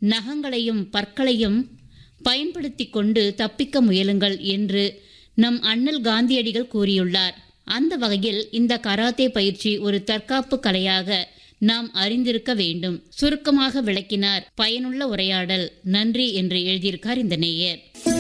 நகங்களையும் பற்களையும் பயன்படுத்தி கொண்டு தப்பிக்க முயலுங்கள் என்று நம் அண்ணல் காந்தியடிகள் கூறியுள்ளார் அந்த வகையில் இந்த கராத்தே பயிற்சி ஒரு தற்காப்பு கலையாக நாம் அறிந்திருக்க வேண்டும் சுருக்கமாக விளக்கினார் பயனுள்ள உரையாடல் நன்றி என்று எழுதியிருக்கார் இந்த நேயர்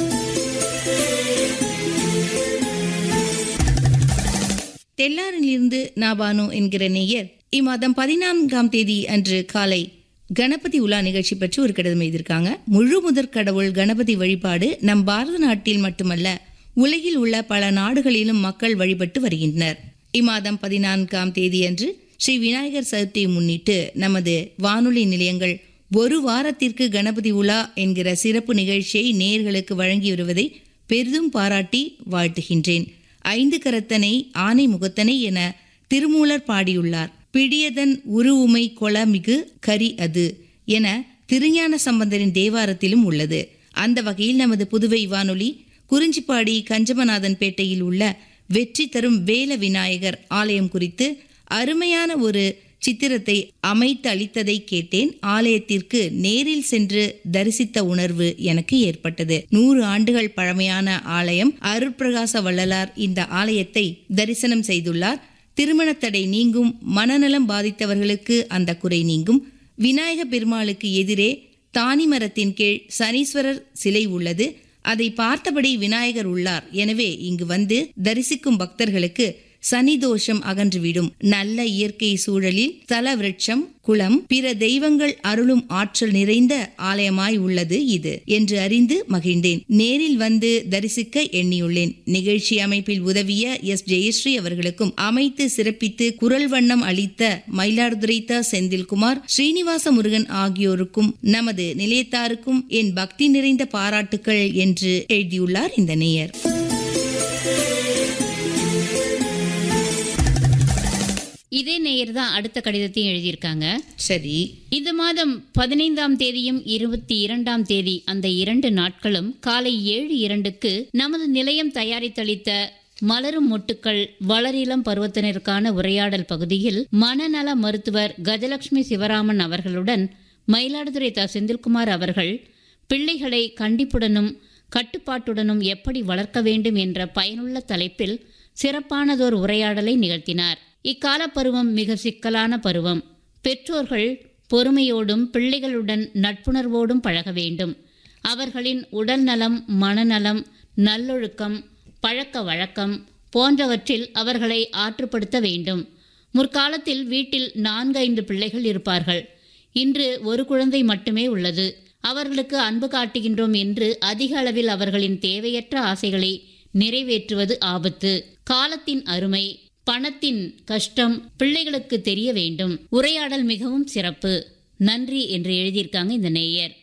தெல்லாரிலிருந்து நாபானு என்கிற நேயர் இம்மாதம் பதினான்காம் தேதி அன்று காலை கணபதி உலா நிகழ்ச்சி பற்றி ஒரு கடிதம் எழுதியிருக்காங்க முழு முதற் கடவுள் கணபதி வழிபாடு நம் பாரத நாட்டில் மட்டுமல்ல உலகில் உள்ள பல நாடுகளிலும் மக்கள் வழிபட்டு வருகின்றனர் இம்மாதம் பதினான்காம் தேதியன்று ஸ்ரீ விநாயகர் சதுர்த்தியை முன்னிட்டு நமது வானொலி நிலையங்கள் ஒரு வாரத்திற்கு கணபதி உலா என்கிற சிறப்பு நிகழ்ச்சியை நேர்களுக்கு வழங்கி வருவதை பெரிதும் பாராட்டி வாழ்த்துகின்றேன் ஐந்து கரத்தனை ஆனை முகத்தனை என திருமூலர் பாடியுள்ளார் பிடியதன் உருவுமை கொளமிகு கரி அது என திருஞான சம்பந்தரின் தேவாரத்திலும் உள்ளது அந்த வகையில் நமது புதுவை வானொலி குறிஞ்சிப்பாடி கஞ்சமநாதன் பேட்டையில் உள்ள வெற்றி தரும் வேல விநாயகர் ஆலயம் குறித்து அருமையான ஒரு சித்திரத்தை அமைத்து அளித்ததை கேட்டேன் ஆலயத்திற்கு நேரில் சென்று தரிசித்த உணர்வு எனக்கு ஏற்பட்டது நூறு ஆண்டுகள் பழமையான ஆலயம் அருட்பிரகாச வள்ளலார் இந்த ஆலயத்தை தரிசனம் செய்துள்ளார் திருமணத்தடை நீங்கும் மனநலம் பாதித்தவர்களுக்கு அந்த குறை நீங்கும் விநாயக பெருமாளுக்கு எதிரே தானி மரத்தின் கீழ் சனீஸ்வரர் சிலை உள்ளது அதை பார்த்தபடி விநாயகர் உள்ளார் எனவே இங்கு வந்து தரிசிக்கும் பக்தர்களுக்கு சனி தோஷம் அகன்றுவிடும் நல்ல இயற்கை சூழலில் தல விருட்சம் குளம் பிற தெய்வங்கள் அருளும் ஆற்றல் நிறைந்த ஆலயமாய் உள்ளது இது என்று அறிந்து மகிழ்ந்தேன் நேரில் வந்து தரிசிக்க எண்ணியுள்ளேன் நிகழ்ச்சி அமைப்பில் உதவிய எஸ் ஜெயஸ்ரீ அவர்களுக்கும் அமைத்து சிறப்பித்து குரல் வண்ணம் அளித்த மயிலாடுதுறை த செந்தில்குமார் ஸ்ரீனிவாச முருகன் ஆகியோருக்கும் நமது நிலையத்தாருக்கும் என் பக்தி நிறைந்த பாராட்டுக்கள் என்று எழுதியுள்ளார் இந்த நேயர் இதே நேயர் தான் அடுத்த கடிதத்தையும் எழுதியிருக்காங்க சரி இந்த மாதம் பதினைந்தாம் தேதியும் இருபத்தி இரண்டாம் தேதி அந்த இரண்டு நாட்களும் காலை ஏழு இரண்டுக்கு நமது நிலையம் தயாரித்தளித்த மலரும் மொட்டுக்கள் வளரிளம் பருவத்தினருக்கான உரையாடல் பகுதியில் மனநல மருத்துவர் கஜலட்சுமி சிவராமன் அவர்களுடன் மயிலாடுதுறை த செந்தில்குமார் அவர்கள் பிள்ளைகளை கண்டிப்புடனும் கட்டுப்பாட்டுடனும் எப்படி வளர்க்க வேண்டும் என்ற பயனுள்ள தலைப்பில் சிறப்பானதோர் உரையாடலை நிகழ்த்தினார் இக்கால பருவம் மிக சிக்கலான பருவம் பெற்றோர்கள் பொறுமையோடும் பிள்ளைகளுடன் நட்புணர்வோடும் பழக வேண்டும் அவர்களின் உடல் நலம் மனநலம் நல்லொழுக்கம் பழக்க வழக்கம் போன்றவற்றில் அவர்களை ஆற்றுப்படுத்த வேண்டும் முற்காலத்தில் வீட்டில் நான்கு ஐந்து பிள்ளைகள் இருப்பார்கள் இன்று ஒரு குழந்தை மட்டுமே உள்ளது அவர்களுக்கு அன்பு காட்டுகின்றோம் என்று அதிக அளவில் அவர்களின் தேவையற்ற ஆசைகளை நிறைவேற்றுவது ஆபத்து காலத்தின் அருமை பணத்தின் கஷ்டம் பிள்ளைகளுக்கு தெரிய வேண்டும் உரையாடல் மிகவும் சிறப்பு நன்றி என்று எழுதியிருக்காங்க இந்த நேயர்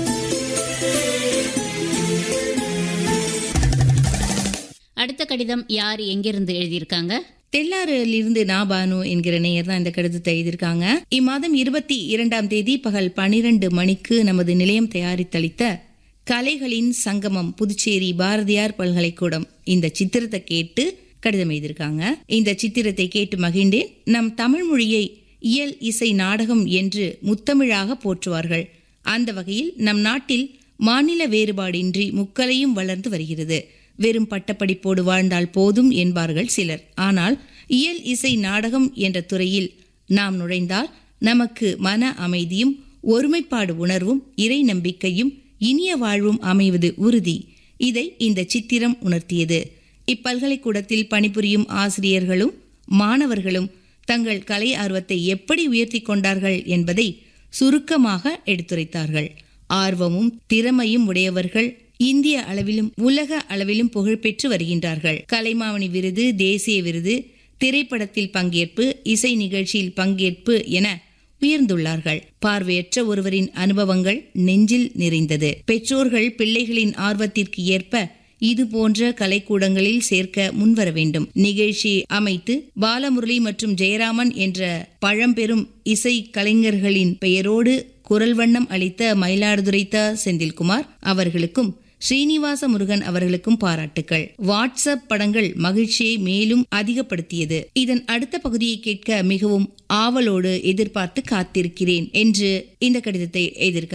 அடுத்த கடிதம் யார் எங்கிருந்து எழுதியிருக்காங்க தெல்லாரிலிருந்து நாபானு என்கிற நேயர் தான் இந்த கடிதத்தை எழுதியிருக்காங்க இம்மாதம் இருபத்தி இரண்டாம் தேதி பகல் பனிரெண்டு மணிக்கு நமது நிலையம் தயாரித்தளித்த கலைகளின் சங்கமம் புதுச்சேரி பாரதியார் பல்கலைக்கூடம் இந்த சித்திரத்தை கேட்டு கடிதம் எழுதியிருக்காங்க இந்த சித்திரத்தை கேட்டு மகிழ்ந்தேன் நம் தமிழ் மொழியை இயல் இசை நாடகம் என்று முத்தமிழாக போற்றுவார்கள் அந்த வகையில் நம் நாட்டில் மாநில வேறுபாடின்றி முக்கலையும் வளர்ந்து வருகிறது வெறும் பட்டப்படிப்போடு வாழ்ந்தால் போதும் என்பார்கள் சிலர் ஆனால் இயல் இசை நாடகம் என்ற துறையில் நாம் நுழைந்தால் நமக்கு மன அமைதியும் ஒருமைப்பாடு உணர்வும் இறை நம்பிக்கையும் இனிய வாழ்வும் அமைவது உறுதி இதை இந்த சித்திரம் உணர்த்தியது இப்பல்கலைக்கூடத்தில் பணிபுரியும் ஆசிரியர்களும் மாணவர்களும் தங்கள் கலை ஆர்வத்தை எப்படி உயர்த்தி கொண்டார்கள் என்பதை சுருக்கமாக எடுத்துரைத்தார்கள் ஆர்வமும் திறமையும் உடையவர்கள் இந்திய அளவிலும் உலக அளவிலும் புகழ்பெற்று வருகின்றார்கள் கலைமாமணி விருது தேசிய விருது திரைப்படத்தில் பங்கேற்பு இசை நிகழ்ச்சியில் பங்கேற்பு என உயர்ந்துள்ளார்கள் பார்வையற்ற ஒருவரின் அனுபவங்கள் நெஞ்சில் நிறைந்தது பெற்றோர்கள் பிள்ளைகளின் ஆர்வத்திற்கு ஏற்ப இது போன்ற கலைக்கூடங்களில் சேர்க்க முன்வர வேண்டும் நிகழ்ச்சி அமைத்து பாலமுரளி மற்றும் ஜெயராமன் என்ற பழம்பெரும் இசை கலைஞர்களின் பெயரோடு குரல் வண்ணம் அளித்த மயிலாடுதுறை த செந்தில்குமார் அவர்களுக்கும் ஸ்ரீனிவாச முருகன் அவர்களுக்கும் பாராட்டுக்கள் வாட்ஸ்அப் படங்கள் மகிழ்ச்சியை மேலும் அதிகப்படுத்தியது இதன் அடுத்த பகுதியை கேட்க மிகவும் ஆவலோடு எதிர்பார்த்து காத்திருக்கிறேன் என்று இந்த கடிதத்தை எழுதியிருக்காங்க